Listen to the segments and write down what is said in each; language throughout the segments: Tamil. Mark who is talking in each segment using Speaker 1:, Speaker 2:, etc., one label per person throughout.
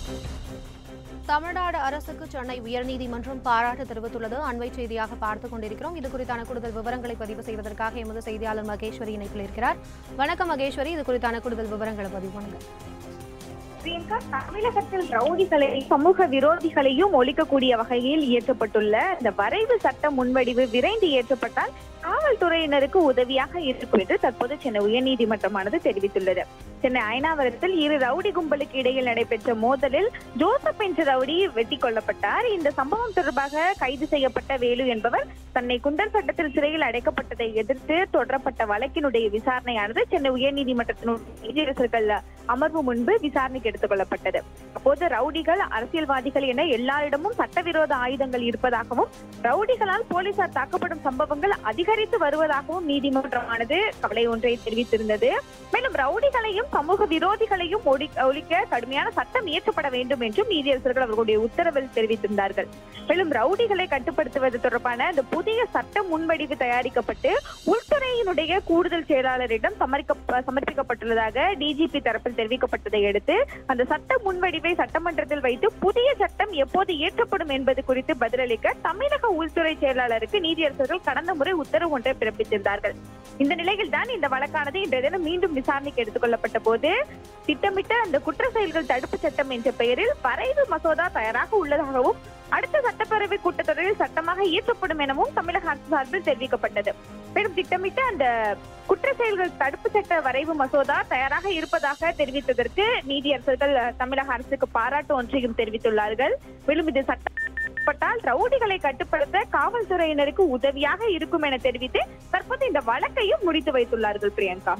Speaker 1: தமிழ்நாடு அரசுக்கு சென்னை உயர்நீதிமன்றம் பாராட்டு தெரிவித்துள்ளது அண்மை செய்தியாக பார்த்துக் கொண்டிருக்கிறோம் இது குறித்தான கூடுதல் விவரங்களை பதிவு செய்வதற்காக எமது செய்தியாளர் மகேஸ்வரி இணைப்பில் இருக்கிறார் வணக்கம் மகேஸ்வரி இது குறித்தான கூடுதல் விவரங்களை பதிவு பண்ணுங்க
Speaker 2: பிரியங்கா தமிழகத்தில் ரவுடிகளை சமூக விரோதிகளையும் ஒழிக்கக்கூடிய வகையில் இயற்றப்பட்டுள்ள இந்த வரைவு சட்ட முன்வடிவு விரைந்து இயற்றப்பட்டால் காவல்துறையினருக்கு உதவியாக இருக்கும் என்று தற்போது சென்னை உயர்நீதிமன்றமானது தெரிவித்துள்ளது சென்னை அயனாவரத்தில் இரு ரவுடி கும்பலுக்கு இடையில் நடைபெற்ற மோதலில் ஜோசப் என்ற ரவுடி வெட்டி கொல்லப்பட்டார் இந்த சம்பவம் தொடர்பாக கைது செய்யப்பட்ட வேலு என்பவர் தன்னை குண்டர் சட்டத்தில் சிறையில் அடைக்கப்பட்டதை எதிர்த்து தொடரப்பட்ட வழக்கினுடைய விசாரணையானது சென்னை உயர்நீதிமன்றத்தினுடைய நீதியரசர்கள் அமர்வு முன்பு விசாரணைக்கு எடுத்துக் கொள்ளப்பட்டது அப்போது ரவுடிகள் அரசியல்வாதிகள் என எல்லாரிடமும் சட்டவிரோத ஆயுதங்கள் இருப்பதாகவும் ரவுடிகளால் போலீசார் தாக்கப்படும் சம்பவங்கள் அதிகரித்து வருவதாகவும் நீதிமன்றமானது கவலை ஒன்றை தெரிவித்திருந்தது மேலும் ரவுடிகளையும் சமூக விரோதிகளையும் ஒழி- ஒழிக்க கடுமையான சட்டம் இயற்றப்பட வேண்டும் என்றும் நீதியரசர்கள் அவர்களுடைய உத்தரவில் தெரிவித்திருந்தார்கள் மேலும் ரவுடிகளை கட்டுப்படுத்துவது தொடர்பான இந்த புதிய சட்ட முன்வடிவு தயாரிக்கப்பட்டு உள்துறையினுடைய கூடுதல் செயலாளரிடம் சமர்க்க சமர்ப்பிக்கப்பட்டுள்ளதாக டிஜிபி தரப்பில் தெரிவிக்கப்பட்டதை அடுத்து அந்த சட்ட முன்வடிவை சட்டமன்றத்தில் வைத்து புதிய சட்டம் எப்போது இயற்றப்படும் என்பது குறித்து பதிலளிக்க தமிழக உள்துறை செயலாளருக்கு நீதியரசர்கள் கடந்த முறை உத்தரவு ஒன்றை பிறப்பித்திருந்தார்கள் இந்த நிலையில் தான் இந்த வழக்கானது இன்றைய தினம் மீண்டும் விசாரணைக்கு எடுத்துக் கொள்ளப்பட்ட போது திட்டமிட்ட அந்த குற்ற செயல்கள் தடுப்பு சட்டம் என்ற பெயரில் வரைவு மசோதா தயாராக உள்ளதாகவும் அடுத்த சட்டப்பேரவை கூட்டத்தொடரில் சட்டமாக இயற்றப்படும் எனவும் தமிழக அரசு சார்பில் தெரிவிக்கப்பட்டது மேலும் திட்டமிட்ட அந்த குற்ற செயல்கள் தடுப்பு சட்ட வரைவு மசோதா தயாராக இருப்பதாக தெரிவித்ததற்கு நீதியரசர்கள் தமிழக அரசுக்கு பாராட்டு ஒன்றையும் தெரிவித்துள்ளார்கள் மேலும் இது சட்டப்பட்டால் ரவுடிகளை கட்டுப்படுத்த காவல்துறையினருக்கு உதவியாக இருக்கும் என தெரிவித்து தற்போது இந்த வழக்கையும் முடித்து வைத்துள்ளார்கள் பிரியங்கா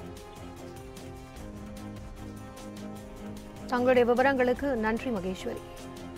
Speaker 1: தங்களுடைய விவரங்களுக்கு நன்றி மகேஸ்வரி